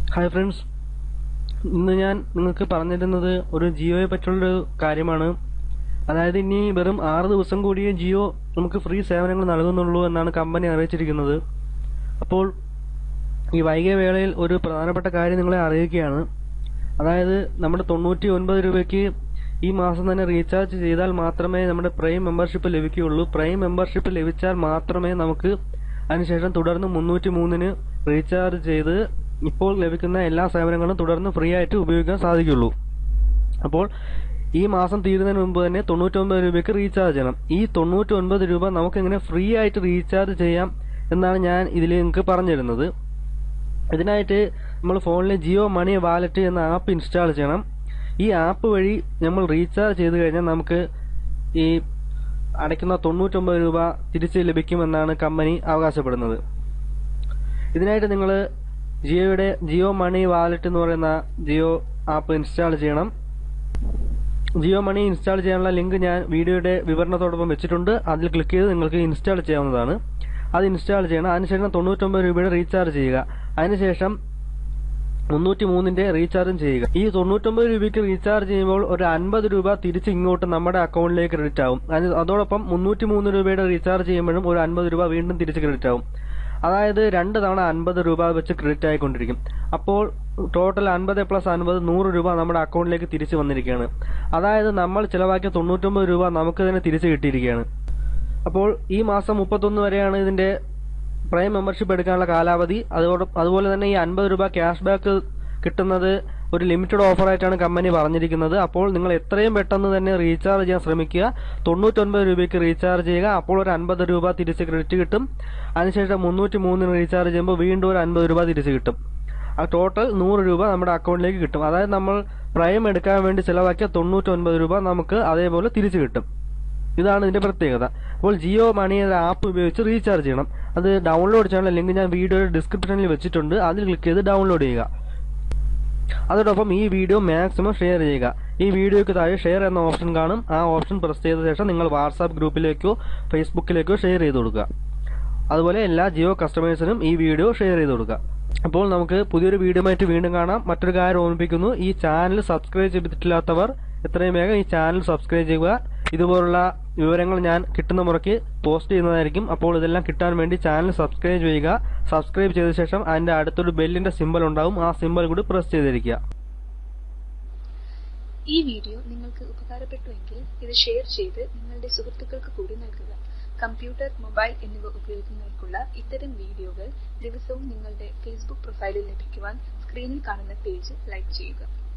hi friends ഇന്ന് ഞാൻ നിങ്ങൾക്ക് പറഞ്ഞിരുന്നത് ഒരു ജിയോയെ പറ്റിയുള്ളൊരു കാര്യമാണ് അതായത് ഇനി വെറും ആറ് ദിവസം കൂടിയേ ജിയോ നമുക്ക് ഫ്രീ സേവനങ്ങൾ നൽകുന്നുള്ളൂ എന്നാണ് കമ്പനി അറിയിച്ചിരിക്കുന്നത് അപ്പോൾ ഈ വൈകിയ വേളയിൽ ഒരു പ്രധാനപ്പെട്ട കാര്യം നിങ്ങളെ അറിയിക്കുകയാണ് അതായത് നമ്മുടെ തൊണ്ണൂറ്റി ഒൻപത് രൂപയ്ക്ക് ഈ മാസം തന്നെ റീചാർജ് ചെയ്താൽ മാത്രമേ നമ്മുടെ പ്രൈം മെമ്പർഷിപ്പ് ലഭിക്കുകയുള്ളൂ പ്രൈം മെമ്പർഷിപ്പ് ലഭിച്ചാൽ മാത്രമേ നമുക്ക് അതിനുശേഷം തുടർന്ന് മുന്നൂറ്റി മൂന്നിന് റീചാർജ് ചെയ്ത് ഇപ്പോൾ ലഭിക്കുന്ന എല്ലാ സേവനങ്ങളും തുടർന്ന് ഫ്രീ ആയിട്ട് ഉപയോഗിക്കാൻ സാധിക്കുള്ളൂ അപ്പോൾ ഈ മാസം തീരുന്നതിന് മുമ്പ് തന്നെ തൊണ്ണൂറ്റൊമ്പത് രൂപയ്ക്ക് റീചാർജ് ചെയ്യണം ഈ തൊണ്ണൂറ്റൊൻപത് രൂപ നമുക്ക് എങ്ങനെ ഫ്രീ ആയിട്ട് റീചാർജ് ചെയ്യാം എന്നാണ് ഞാൻ ഇതിൽ നിങ്ങൾക്ക് പറഞ്ഞിരുന്നത് ഇതിനായിട്ട് നമ്മൾ ഫോണിൽ ജിയോ മണി വാലറ്റ് എന്ന ആപ്പ് ഇൻസ്റ്റാൾ ചെയ്യണം ഈ ആപ്പ് വഴി നമ്മൾ റീചാർജ് ചെയ്ത് കഴിഞ്ഞാൽ നമുക്ക് ഈ അടയ്ക്കുന്ന തൊണ്ണൂറ്റൊമ്പത് രൂപ തിരിച്ച് ലഭിക്കുമെന്നാണ് കമ്പനി അവകാശപ്പെടുന്നത് ഇതിനായിട്ട് നിങ്ങൾ ജിയോയുടെ ജിയോ മണി വാലറ്റ് എന്ന് പറയുന്ന ജിയോ ആപ്പ് ഇൻസ്റ്റാൾ ചെയ്യണം ജിയോ മണി ഇൻസ്റ്റാൾ ചെയ്യാനുള്ള ലിങ്ക് ഞാൻ വീഡിയോയുടെ വിവരണത്തോടൊപ്പം വെച്ചിട്ടുണ്ട് അതിൽ ക്ലിക്ക് ചെയ്ത് നിങ്ങൾക്ക് ഇൻസ്റ്റാൾ ചെയ്യാവുന്നതാണ് അത് ഇൻസ്റ്റാൾ ചെയ്യണം അതിനുശേഷം തൊണ്ണൂറ്റൊമ്പത് രൂപയുടെ റീചാർജ് ചെയ്യുക അതിനുശേഷം മുന്നൂറ്റി മൂന്നിന്റെ റീചാർജും ചെയ്യുക ഈ തൊണ്ണൂറ്റൊമ്പത് രൂപയ്ക്ക് റീചാർജ് ചെയ്യുമ്പോൾ ഒരു അൻപത് രൂപ തിരിച്ച് ഇങ്ങോട്ട് നമ്മുടെ അക്കൗണ്ടിലേക്ക് ക്രെഡിറ്റ് ആവും അതിന് അതോടൊപ്പം മുന്നൂറ്റി മൂന്ന് രൂപയുടെ റീചാർജ് ചെയ്യുമ്പോഴും ഒരു അൻപത് രൂപ വീണ്ടും തിരിച്ച് ക്രെഡിറ്റ് ആവും അതായത് രണ്ട് തവണ അൻപത് രൂപ വെച്ച് ക്രെഡിറ്റ് ആയിക്കൊണ്ടിരിക്കും അപ്പോൾ ടോട്ടൽ അൻപത് പ്ലസ് അൻപത് നൂറ് രൂപ നമ്മുടെ അക്കൗണ്ടിലേക്ക് തിരിച്ചു വന്നിരിക്കുകയാണ് അതായത് നമ്മൾ ചിലവാക്കിയ തൊണ്ണൂറ്റൊമ്പത് രൂപ നമുക്ക് തന്നെ തിരിച്ചു കിട്ടിയിരിക്കുകയാണ് അപ്പോൾ ഈ മാസം മുപ്പത്തൊന്ന് വരെയാണ് ഇതിന്റെ പ്രൈം മെമ്പർഷിപ്പ് എടുക്കാനുള്ള കാലാവധി അതോടെ അതുപോലെ തന്നെ ഈ അൻപത് രൂപ ക്യാഷ് ബാക്ക് കിട്ടുന്നത് ഒരു ലിമിറ്റഡ് ഓഫറായിട്ടാണ് കമ്പനി പറഞ്ഞിരിക്കുന്നത് അപ്പോൾ നിങ്ങൾ എത്രയും പെട്ടെന്ന് തന്നെ റീചാർജ് ചെയ്യാൻ ശ്രമിക്കുക തൊണ്ണൂറ്റൊൻപത് രൂപയ്ക്ക് റീചാർജ് ചെയ്യുക അപ്പോൾ ഒരു അൻപത് രൂപ തിരിച്ച് ക്രെഡിറ്റ് കിട്ടും അതിനുശേഷം മുന്നൂറ്റി മൂന്നിന് റീചാർജ് ചെയ്യുമ്പോൾ വീണ്ടും ഒരു അൻപത് രൂപ തിരിച്ച് കിട്ടും ആ ടോട്ടൽ നൂറ് രൂപ നമ്മുടെ അക്കൗണ്ടിലേക്ക് കിട്ടും അതായത് നമ്മൾ പ്രൈം എടുക്കാൻ വേണ്ടി ചിലവാക്കിയ തൊണ്ണൂറ്റൊൻപത് രൂപ നമുക്ക് അതേപോലെ തിരിച്ചു കിട്ടും ഇതാണ് ഇതിന്റെ പ്രത്യേകത അപ്പോൾ ജിയോ മണി എന്ന ആപ്പ് ഉപയോഗിച്ച് റീചാർജ് ചെയ്യണം അത് ഡൗൺലോഡ് ചെയ്യാനുള്ള ലിങ്ക് ഞാൻ വീഡിയോയുടെ ഡിസ്ക്രിപ്ഷനിൽ വെച്ചിട്ടുണ്ട് അതിൽ ക്ലിക്ക് ചെയ്ത് ഡൗൺലോഡ് ചെയ്യുക അതോടൊപ്പം ഈ വീഡിയോ മാക്സിമം ഷെയർ ചെയ്യുക ഈ വീഡിയോയ്ക്ക് താഴെ ഷെയർ എന്ന ഓപ്ഷൻ കാണും ആ ഓപ്ഷൻ പ്രസ് ചെയ്ത ശേഷം നിങ്ങൾ വാട്സാപ്പ് ഗ്രൂപ്പിലേക്കോ ഫേസ്ബുക്കിലേക്കോ ഷെയർ ചെയ്ത് കൊടുക്കുക അതുപോലെ എല്ലാ ജിയോ കസ്റ്റമേഴ്സിനും ഈ വീഡിയോ ഷെയർ ചെയ്ത് കൊടുക്കുക അപ്പോൾ നമുക്ക് പുതിയൊരു വീഡിയോ ആയിട്ട് വീണ്ടും കാണാം മറ്റൊരു കാര്യം ഓർമ്മിപ്പിക്കുന്നു ഈ ചാനൽ സബ്സ്ക്രൈബ് ചെയ്തിട്ടില്ലാത്തവർ എത്രയും വേഗം ഈ ചാനൽ സബ്സ്ക്രൈബ് ചെയ്യുക ഇതുപോലുള്ള വിവരങ്ങൾ ഞാൻ കിട്ടുന്ന മുറയ്ക്ക് പോസ്റ്റ് ചെയ്യുന്നതായിരിക്കും അപ്പോൾ ഇതെല്ലാം കിട്ടാൻ വേണ്ടി ചാനൽ സബ്സ്ക്രൈബ് ചെയ്യുക സബ്സ്ക്രൈബ് ചെയ്ത ശേഷം അതിന്റെ അടുത്തൊരു ബെല്ലിന്റെ സിമ്പൽ ഉണ്ടാവും ആ സിമ്പൽ കൂടി പ്രസ് ചെയ്തിരിക്കുക ഈ വീഡിയോ നിങ്ങൾക്ക് ഉപകാരപ്പെട്ടുവെങ്കിൽ ഇത് ഷെയർ ചെയ്ത് നിങ്ങളുടെ സുഹൃത്തുക്കൾക്ക് കൂടി നൽകുക കമ്പ്യൂട്ടർ മൊബൈൽ എന്നിവ ഉപയോഗിക്കുന്നവർക്കുള്ള ഇത്തരം വീഡിയോകൾ ദിവസവും നിങ്ങളുടെ ഫേസ്ബുക്ക് പ്രൊഫൈലിൽ ലഭിക്കുവാൻ സ്ക്രീനിൽ കാണുന്ന പേജ് ലൈക്ക് ചെയ്യുക